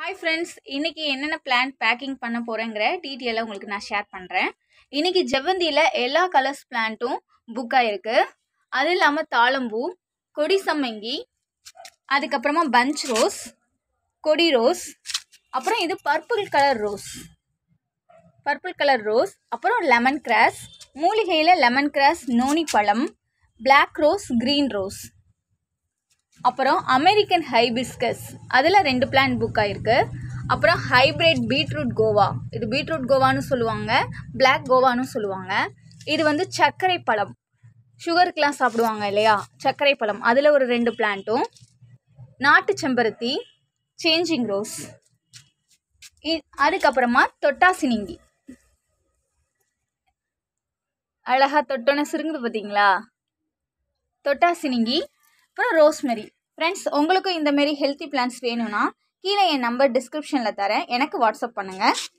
hi friends இன்னைக்கு என்னென்ன plant packing பண்ண போகிறேங்கிற டீட்டெயிலாக உங்களுக்கு நான் ஷேர் பண்ணுறேன் இன்னைக்கு ஜெவந்தியில் எல்லா கலர்ஸ் பிளான்ட்டும் புக் ஆகிருக்கு அது இல்லாமல் தாளம்பூ கொடி சம்மங்கி அதுக்கப்புறமா பஞ்ச் ரோஸ் கொடி ரோஸ் அப்புறம் இது purple colour rose purple colour rose அப்புறம் லெமன் கிராஸ் மூலிகையில் லெமன் கிராஸ் நோனி பழம் பிளாக் ரோஸ் க்ரீன் ரோஸ் அப்புறம் அமெரிக்கன் ஹைபிஸ்கஸ் அதில் ரெண்டு பிளான்ட் புக் ஆகிருக்கு அப்புறம் ஹைப்ரிட் பீட்ரூட் கோவா இது பீட்ரூட் கோவான்னு சொல்லுவாங்க பிளாக் கோவான்னு சொல்லுவாங்க இது வந்து சர்க்கரை பழம் சுகருக்கெலாம் சாப்பிடுவாங்க இல்லையா சர்க்கரை பழம் அதில் ஒரு ரெண்டு பிளான்ட்டும் நாட்டு செம்பருத்தி சேஞ்சிங் ரோஸ் இ- அதுக்கப்புறமா தொட்டாசினிங்கி அழகா தொட்டோன்னே சுருங்குது பார்த்தீங்களா தொட்டாசினிங்கி அப்புறம் ரோஸ்மெரி ஃப்ரெண்ட்ஸ் உங்களுக்கும் இந்த மாரி ஹெல்த்தி பிளான்ஸ் வேணும்னா கீழே என் நம்பர் டிஸ்கிரிப்ஷனில் தரேன் எனக்கு வாட்ஸ்அப் பண்ணுங்கள்